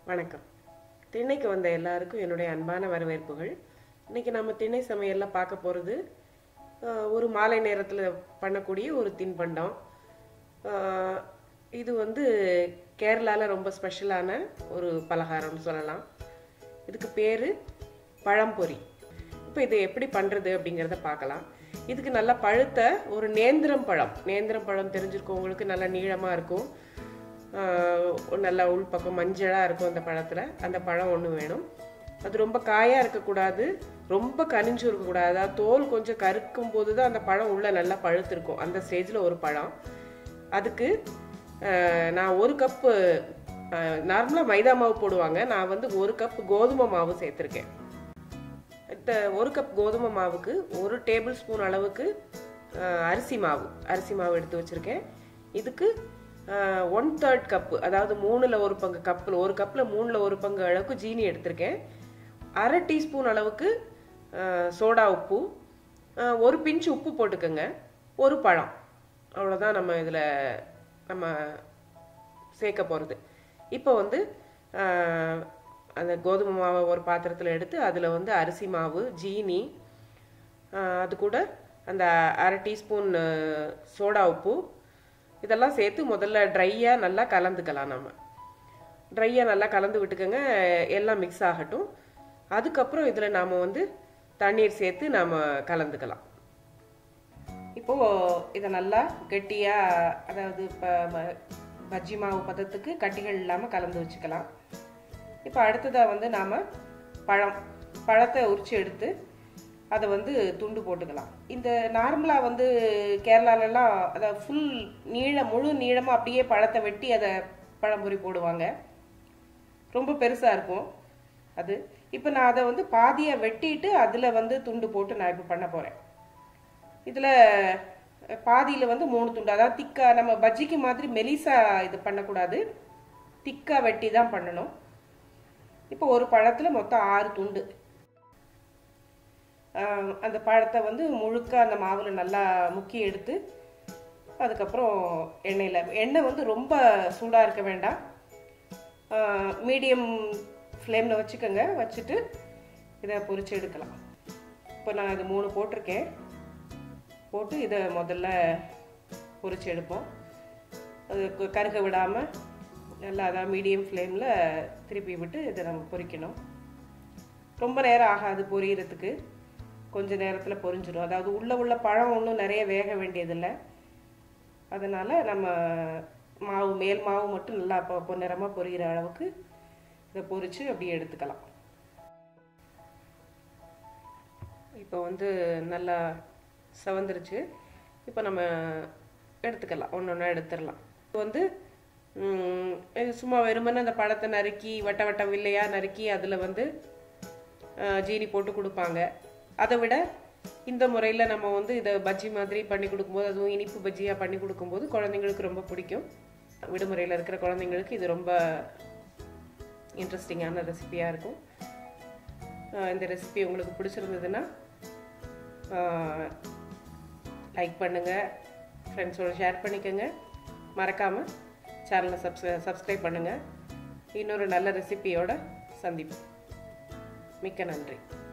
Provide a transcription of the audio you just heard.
வணக்கம் திண்ணைக்கு வந்த எல்லாருக்கும் என்னுடைய அன்பான வரவேற்புகள் இன்னைக்கு நம்ம திண்ணை சமையல்ல பார்க்க போகிறது ஒரு மாலை நேரத்தில் பண்ணக்கூடிய ஒரு தின்பண்டம் ஆஹ், இது வந்து கேரளாவில் ரொம்ப ஸ்பெஷலான ஒரு பலகாரம்னு சொல்லலாம் இதுக்கு பேர் பழம்பொரி இப்போ இதை எப்படி பண்ணுறது அப்படிங்கிறத பார்க்கலாம் இதுக்கு நல்லா பழுத்த ஒரு நேந்திரம் பழம் நேந்திரம் பழம் தெரிஞ்சிருக்கும் உங்களுக்கு நல்லா நீளமாக இருக்கும் ஆஹ் நல்ல உள்பக்கம் மஞ்சளாக இருக்கும் அந்த பழத்தில் அந்த பழம் ஒன்று வேணும் அது ரொம்ப காயாக இருக்கக்கூடாது ரொம்ப கனிஞ்சு இருக்கக்கூடாது அதாவது தோல் கொஞ்சம் கருக்கும் போது தான் அந்த பழம் உள்ளே நல்லா பழுத்திருக்கும் அந்த ஸ்டேஜில் ஒரு பழம் அதுக்கு ஆஹ் நான் ஒரு கப்பு நார்மலாக மைதா மாவு போடுவாங்க நான் வந்து ஒரு கப் கோதுமை மாவு சேர்த்துருக்கேன் இந்த ஒரு கப் கோதுமை மாவுக்கு ஒரு டேபிள் ஸ்பூன் அளவுக்கு அஹ், அரிசி மாவு அரிசி மாவு எடுத்து வச்சுருக்கேன் இதுக்கு ஒன் தேர்ட் கப்பு அதாவது மூணில் ஒரு பங்கு கப்பில் ஒரு கப்பில் மூணில் ஒரு பங்கு அளவுக்கு ஜீனி எடுத்திருக்கேன் அரை டீஸ்பூன் அளவுக்கு அஹ், சோடா உப்பு அஹ், ஒரு பிஞ்சு உப்பு போட்டுக்கோங்க ஒரு பழம் அவ்வளோதான் நம்ம இதில் நம்ம சேர்க்க போகிறது இப்போ வந்து ஆஹ், அந்த கோதுமை மாவை ஒரு பாத்திரத்தில் எடுத்து அதில் வந்து அரிசி மாவு ஜீனி ஆஹ், அது கூட அந்த அரை டீஸ்பூன் ஆஹ், சோடா உப்பு இதெல்லாம் சேர்த்து முதல்ல ட்ரையாக நல்லா கலந்துக்கலாம் நம்ம ட்ரையாக நல்லா கலந்து விட்டுக்கோங்க எல்லாம் மிக்ஸ் ஆகட்டும் அதுக்கப்புறம் இதில் நாம் வந்து தண்ணீர் சேர்த்து நாம் கலந்துக்கலாம் இப்போது இதை நல்லா கெட்டியாக அதாவது இப்போ பஜ்ஜி மாவு பதத்துக்கு கட்டிகள் இல்லாமல் கலந்து வச்சுக்கலாம் இப்போ அடுத்ததாக வந்து நாம் பழம் பழத்தை உரிச்சு எடுத்து அதை வந்து துண்டு போட்டுக்கலாம் இந்த நார்மலாக வந்து கேரளாலலாம் அதை ஃபுல் நீளம் முழு நீளமாக அப்படியே பழத்தை வெட்டி அதை பழம்பொரி போடுவாங்க ரொம்ப பெருசாக இருக்கும் அது இப்போ நான் அதை வந்து பாதியை வெட்டிட்டு அதில் வந்து துண்டு போட்டு நான் இப்போ பண்ண போகிறேன் இதில் பாதியில் வந்து மூணு துண்டு அதாவது திக்கா நம்ம பஜ்ஜிக்கு மாதிரி மெலிசா இது பண்ணக்கூடாது திக்கா வெட்டி தான் பண்ணணும் இப்போ ஒரு பழத்தில் மொத்தம் ஆறு துண்டு ஆஹ் அந்த பழத்தை வந்து முழுக்க அந்த மாவில் நல்லா முக்கி எடுத்து அதுக்கப்புறம் எண்ணெயில் எண்ணெய் வந்து ரொம்ப சூடாக இருக்க வேண்டாம் மீடியம் ஃப்ளேமில் வச்சுக்கோங்க வச்சுட்டு இதை பொரிச்சு எடுக்கலாம் இப்போ நான் இது மூணு போட்டிருக்கேன் போட்டு இதை முதல்ல பொரிச்சு எடுப்போம் அது கு- கருக விடாமல் நல்லா அதான் மீடியம் ஃப்ளேமில் திருப்பி விட்டு இதை நம்ம பொரிக்கணும் ரொம்ப நேரம் ஆகாது பொரியறதுக்கு கொஞ்ச நேரத்தில் பொரிஞ்சிடும் அதாவது உள்ளே உள்ள பழம் ஒன்றும் நிறைய வேக வேண்டியதில்லை அதனால் நம்ம மாவு மேல் மாவு மட்டும் நல்லா பொ பொன்னிறமாக பொரியிற அளவுக்கு இதை பொரித்து அப்படியே எடுத்துக்கலாம் இப்போ வந்து நல்லா செவந்துருச்சு இப்போ நம்ம எடுத்துக்கலாம் ஒன்று ஒன்றா எடுத்துடலாம் இப்போ வந்து ம், இது சும்மா வெறுமனே அந்த பழத்தை நறுக்கி வட்ட வட்ட வில்லையாக நறுக்கி அதில் வந்து அஹ், ஜீனி போட்டு கொடுப்பாங்க அதை விட இந்த முறையில் நம்ம வந்து இதை பஜ்ஜி மாதிரி பண்ணி கொடுக்கும்போது அதுவும் இனிப்பு பஜ்ஜியாக பண்ணி கொடுக்கும்போது குழந்தைங்களுக்கு ரொம்ப பிடிக்கும் விடுமுறையில் இருக்கிற குழந்தைங்களுக்கு இது ரொம்ப இன்ட்ரெஸ்டிங்கான ரெசிபியாக இருக்கும் அஹ், இந்த ரெசிபி உங்களுக்கு பிடிச்சிருந்ததுன்னா லைக் பண்ணுங்கள் ஃப்ரெண்ட்ஸோட ஷேர் பண்ணிக்கோங்க மறக்காமல் சேனலை சப்ஸ் சப்ஸ்கிரைப் பண்ணுங்கள் இன்னொரு நல்ல ரெசிபியோட சந்திப்போம் மிக்க நன்றி